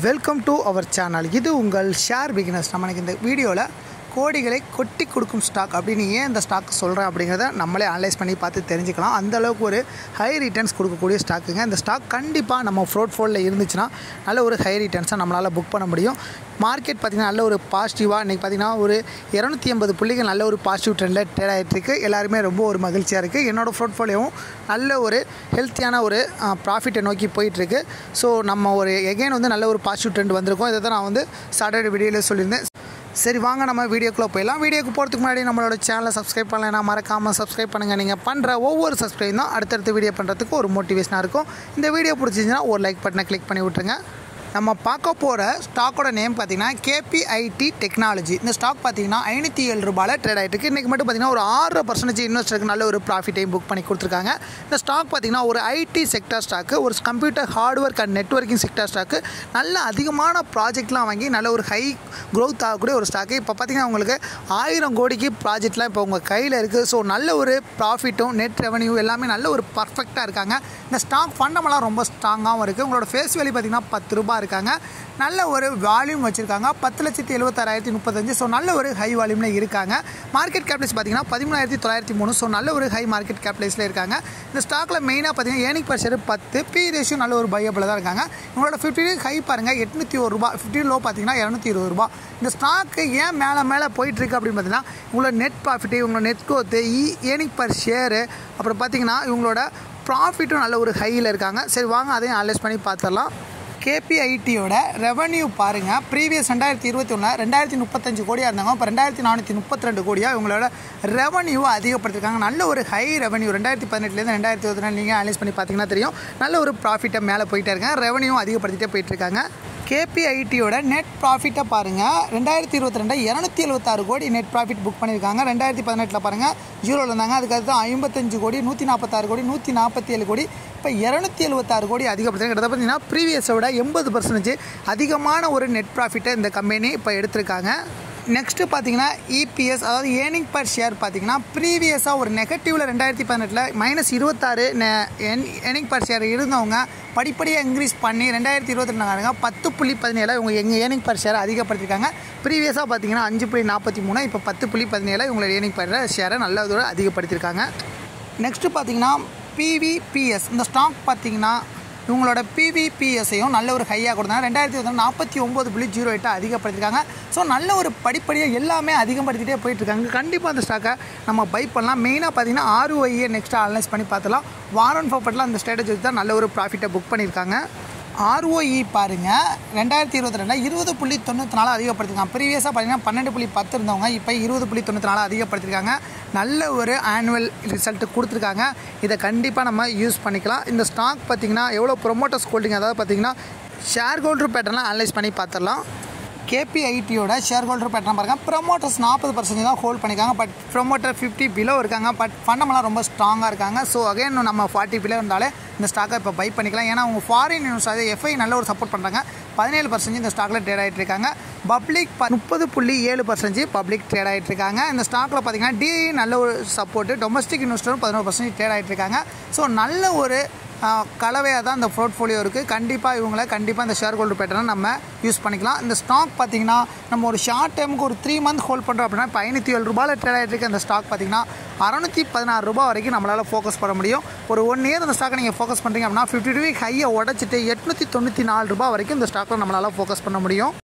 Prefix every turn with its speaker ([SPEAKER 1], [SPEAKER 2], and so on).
[SPEAKER 1] welcome to our channel இது உங்கள் share beginners நம்ம இன்னைக்கு இந்த வீடியோவில் கோடிகளை கொட்டி கொடுக்கும் ஸ்டாக் அப்படின்னு ஏன் இந்த ஸ்டாக் சொல்கிறேன் அப்படிங்கிறத நம்மளே அனலைஸ் பண்ணி பார்த்து தெரிஞ்சுக்கலாம் அந்த அளவுக்கு ஒரு ஹை ரிட்டர்ன்ஸ் கொடுக்கக்கூடிய ஸ்டாக்குங்க இந்த ஸ்டாக் கண்டிப்பாக நம்ம ஃப்ரோட் ஃபோல்டில் இருந்துச்சுன்னா நல்ல ஒரு ஹை ரிட்டர்ன்ஸை நம்மளால் புக் பண்ண முடியும் மார்க்கெட் பார்த்திங்கன்னா நல்ல ஒரு பாசிட்டிவாக இன்றைக்கி பார்த்திங்கன்னா ஒரு இரநூத்தி எண்பது புள்ளிகள் நல்ல ஒரு பாசிட்டிவ் ட்ரெண்டில் ட்ரேட் ஆகிட்டு இருக்கு எல்லாருமே ரொம்ப ஒரு மகிழ்ச்சியாக இருக்குது என்னோடய போர்ட்ஃபோலியோவும் நல்ல ஒரு ஹெல்த்தியான ஒரு ப்ராஃபிட்டை நோக்கி போயிட்டுருக்கு ஸோ நம்ம ஒரு எகைன் வந்து நல்ல ஒரு பாசிட்டிவ் ட்ரெண்ட் வந்திருக்கோம் இதை தான் நான் வந்து சாட்டர்டே வீடியோவில் சொல்லியிருந்தேன் சரி வாங்க நம்ம வீடியோக்குள்ளே போயிடலாம் வீடியோக்கு போகிறதுக்கு முன்னாடி நம்மளோட சேனலை சப்ஸ்கிரைப் பண்ணலைன்னா மறக்காமல் சப்ஸ்கிரைப் பண்ணுங்கள் நீங்கள் பண்ணுற ஒவ்வொரு சப்ஸ்கிரைப் தான் அடுத்தடுத்த வீடியோ பண்ணுறதுக்கு ஒரு மோட்டிவேஷனாக இருக்கும் இந்த வீடியோ பிடிச்சிருந்துச்சுன்னா ஒரு லைக் பட்டனை கிளிக் பண்ணி விட்ருங்க நம்ம பார்க்க போகிற ஸ்டாக்கோட நேம் பார்த்தீங்கன்னா கேபிஐடி டெக்னாலஜி இந்த ஸ்டாக் பார்த்தீங்கன்னா ஐநூற்றி ஏழு ரூபாயில் ட்ரேட் ஆகிட்டு இருக்கு இன்றைக்கி மட்டும் பார்த்தீங்கன்னா ஒரு ஆறு பர்சன்டேஜ் இன்வெஸ்டருக்கு நல்ல ஒரு ப்ராஃபிட்டையும் புக் பண்ணி கொடுத்துருக்காங்க இந்த ஸ்டாக் பார்த்தீங்கன்னா ஒரு ஐடி செக்டர் ஸ்டாக்கு ஒரு computer hardware and networking sector stock நல்ல அதிகமான ப்ராஜெக்ட்லாம் வாங்கி நல்ல ஒரு ஹை க்ரோத் ஆகக்கூடிய ஒரு ஸ்டாக்கு இப்போ பார்த்தீங்கன்னா உங்களுக்கு ஆயிரம் கோடிக்கு ப்ராஜெக்ட்லாம் இப்போ உங்கள் கையில் இருக்குது ஸோ நல்ல ஒரு ப்ராஃபிட்டும் நெட் ரெவன்யூ எல்லாமே நல்ல ஒரு பர்ஃபெக்டாக இருக்காங்க இந்த ஸ்டாக் ஃபண்டமெல்லாம் ரொம்ப ஸ்ட்ராங்காகவும் இருக்குது உங்களோட ஃபேஸ் வேல்யூ பார்த்தீங்கன்னா பத்து ரூபாய் இருக்காங்க நல்ல ஒரு வால்யூம் வச்சுருக்காங்க பத்து லட்சத்தி எழுபத்தாறாயிரத்தி முப்பத்தஞ்சு ஸோ நல்ல ஒரு ஹை வால்யூமில் இருக்காங்க மார்க்கெட் கேப்லைஸ் பார்த்தீங்கன்னா பதிமூணாயிரத்தி தொள்ளாயிரத்தி மூணு ஸோ நல்ல ஒரு ஹை மார்க்கெட் கேப்லைஸில் இருக்காங்க இந்த ஸ்டாக்கில் மெயினாக பார்த்தீங்கன்னா ஏனிக் பர்சர் பத்து பி ரேஷியோ நல்ல ஒரு பையபிள் தான் இருக்காங்க உங்களோட ஃபிஃப்டி ஹை பாருங்கள் எட்நூற்றி ஒரு ரூபா ஃபிஃப்டி லோ பார்த்தீங்கன்னா இரநூத்தி இருபது ரூபா இந்த ஸ்டாக்கு ஏன் மேலே மேலே போயிட்டுருக்கு அப்படின்னு பார்த்தீங்கன்னா உங்களோட நெட் ப்ராஃபிட்டு உங்களோட net growth E earning per share அப்புறம் பார்த்தீங்கன்னா இவங்களோட ப்ராஃபிட்டும் நல்ல ஒரு ஹையில் இருக்காங்க சரி வாங்க அதையும் அனலைஸ் பண்ணி பார்த்துடலாம் கேபிஐடியோட ரெவன்யூ பாருங்கள் ப்ரீவியஸ் ரெண்டாயிரத்தி இருபத்தி ஒன்று ரெண்டாயிரத்தி முப்பத்தஞ்சு கோடியாக இருந்தாங்க இப்போ ரெண்டாயிரத்தி நானூற்றி முப்பத்தி ரெண்டு கோடியாக இவங்களோட ரெவன்யூ அதிகப்படுத்திருக்காங்க நல்ல ஒரு ஹை ரெவன்யூ ரெண்டாயிரத்தி பதினெட்டுலேருந்து ரெண்டாயிரத்தி இருபத்தி நாலு நீங்கள் அனலைஸ் பண்ணி பார்த்தீங்கன்னா தெரியும் நல்ல ஒரு ப்ராஃபிட்டை மேலே போயிட்டே இருக்காங்க ரெவன்யூ அதிகப்படுத்திட்டே போயிட்டுருக்காங்க கேபிஐடியோட நெட் ப்ராஃபிட்டை பாருங்கள் ரெண்டாயிரத்தி இருபத்தி ரெண்டு இரநூத்தி எழுபத்தாறு கோடி நெட் ப்ராஃபிட் புக் பண்ணியிருக்காங்க ரெண்டாயிரத்தி பதினெட்டில் பாருங்கள் ஜீரோவில் இருந்தாங்க அதுக்கடுத்து ஐம்பத்தஞ்சு கோடி நூற்றி நாற்பத்தாறு கோடி நூற்றி நாற்பத்தி ஏழு கோடி இப்போ இரநூத்தி எழுபத்தாறு கோடி அதிகப்படுத்தி கிட்ட பார்த்தீங்கன்னா ப்ரீவியஸை விட எண்பது பர்சன்டேஜ் அதிகமான ஒரு நெட் ப்ராஃபிட்டை இந்த கம்பெனி இப்போ எடுத்திருக்காங்க நெக்ஸ்ட்டு பார்த்தீங்கன்னா இபிஎஸ் அதாவது ஏர்னிங் பர் ஷேர் பார்த்தீங்கன்னா ப்ரீவியஸாக ஒரு நெகட்டிவில் ரெண்டாயிரத்தி பதினெட்டில் மைனஸ் இருபத்தாறு ஏர்னிங் பர் ஷேர் இருந்தவங்க படிப்படியாக இன்க்ரீஸ் பண்ணி ரெண்டாயிரத்தி இருபத்தி ரெண்டாங்க பத்து புள்ளி பதினேழு இவங்க எங்கள் ஏர்னிங் பர் ஷேரை அதிகப்படுத்திருக்காங்க ப்ரீவியஸாக பார்த்தீங்கன்னா அஞ்சு புள்ளி நாற்பத்தி மூணு இப்போ பத்து புள்ளி பதினேழு இவங்களோட ஏர்னிங் பர் ஷேரை நல்லதோட அதிகப்படுத்தியிருக்காங்க நெக்ஸ்ட்டு பார்த்தீங்கன்னா பிவிபிஎஸ் இந்த ஸ்டாக் பார்த்தீங்கன்னா இவங்களோட பிவிபிஎஸ்ஸையும் நல்ல ஒரு ஹையாக கொடுத்தாங்க ரெண்டாயிரத்தி இருபத்தி நாற்பத்தி ஒம்பது புள்ளி ஜீரோ எட்டை அதிகப்படுத்திருக்காங்க ஸோ நல்ல ஒரு படிப்படியாக எல்லாமே அதிகப்படுத்திட்டே போயிட்டுருக்காங்க கண்டிப்பாக அந்த ஸ்டாக்கை நம்ம பை பண்ணலாம் மெயினாக பார்த்தீங்கன்னா ஆர்ஓஐயை நெக்ஸ்ட்டாக அனலைஸ் பண்ணி பார்த்துலாம் வாரன் ஃபார்பட்டில் அந்த ஸ்ட்ராட்டஜி வச்சு தான் நல்ல ஒரு ப்ராஃபிட்டை புக் பண்ணியிருக்காங்க ஆர்ஓஇ பாருங்கள் ரெண்டாயிரத்தி இருபத்தி ரெண்டில் இருபது புள்ளி தொண்ணூற்றி நாலு அதிகப்படுத்திருக்காங்க ப்ரீவியஸாக பார்த்தீங்கன்னா பன்னெண்டு புள்ளி பத்து இருந்தவங்க இப்போ இருபது புள்ளி தொண்ணூற்றி நாலு அதிகப்படுத்திருக்காங்க நல்ல ஒரு ஆனுவல் ரிசல்ட் கொடுத்துருக்காங்க இதை கண்டிப்பாக நம்ம யூஸ் பண்ணிக்கலாம் இந்த ஸ்டாக் பார்த்திங்கன்னா எவ்வளோ ப்ரொமோட்டர்ஸ் ஹோல்டிங் அதாவது பார்த்திங்கன்னா ஷேர் ஹோல்டர் பேட்டர்லாம் அனலைஸ் பண்ணி பார்த்துடலாம் கேபிஐடியோட ஷேர் ஹோல்டர் பேட்டர்ன் பாருங்கள் ப்ரொமோட்டர்ஸ் நாற்பது பர்சன்டேஜ் தான் ஹோல்ட் பண்ணிக்காங்க பட் ப்ரொமோட்டர் ஃபிஃப்டி பிலோ இருக்காங்க பட் ஃபண்டமெல்லாம் ரொம்ப ஸ்ட்ராங்காக இருக்காங்க ஸோ அகைன் நம்ம ஃபார்ட்டி பிலோ இருந்தாலே இந்த ஸ்டாக்கை இப்போ பை பண்ணிக்கலாம் ஏன்னா அவங்க ஃபாரின் நியூஸ் அது எஃப்ஐ நல்ல ஒரு சப்போர்ட் பண்ணுறாங்க பதினேழு பர்சன்டேஜ் இந்த ஸ்டாக்கில் ட்ரேட் ஆகிட்டு இருக்காங்க பப்ளிக் முப்பது புள்ளி ஏழு பர்சன்டேஜ் பப்ளிக் ட்ரேட் ஆகிட்டு இருக்காங்க இந்த ஸ்டாக்கில் பார்த்தீங்கன்னா டிஐ நல்ல ஒரு சப்போர்ட்டு டொமஸ்டிக் இன்வெஸ்டரும் பதினோரு பர்சன்டேஜ் ட்ரேட் ஆகிட்டு இருக்காங்க ஸோ நல்ல ஒரு கலவையாக தான் இந்த போர்ட்ஃபோலியோ இருக்குது கண்டிப்பாக இவங்களை கண்டிப்பாக இந்த ஷேர் ஹோல்டர் பேட்டர்னை நம்ம யூஸ் பண்ணிக்கலாம் இந்த ஸ்டாக் பார்த்திங்கன்னா நம்ம ஒரு ஷார்ட் டைமுக்கு ஒரு த்ரீ மந்த் ஹோல்ட் பண்ணுறோம் அப்படின்னா இப்போ ஐநூற்றி ஏழு ரூபாயில் ட்ரேட் ஆகிட்டு இருக்க இந்த ஸ்டாக் பார்த்திங்கன்னா அறநூற்றி பதினாறு ரூபா வரைக்கும் நம்மளால் ஃபோக்கஸ் பண்ண முடியும் ஒரு ஒன் இயர் அந்த ஸ்டாக்கை நீங்கள் ஃபோக்கஸ் பண்ணுறீங்க அப்படின்னா ஃபிஃப்டி டூ வீக் ஹையை உடச்சிட்டு எட்நூற்றி தொண்ணூற்றி நாலு ரூபா வரைக்கும் இந்த ஸ்டாக்கில் நம்மளால் ஃபோக்கஸ் பண்ண முடியும்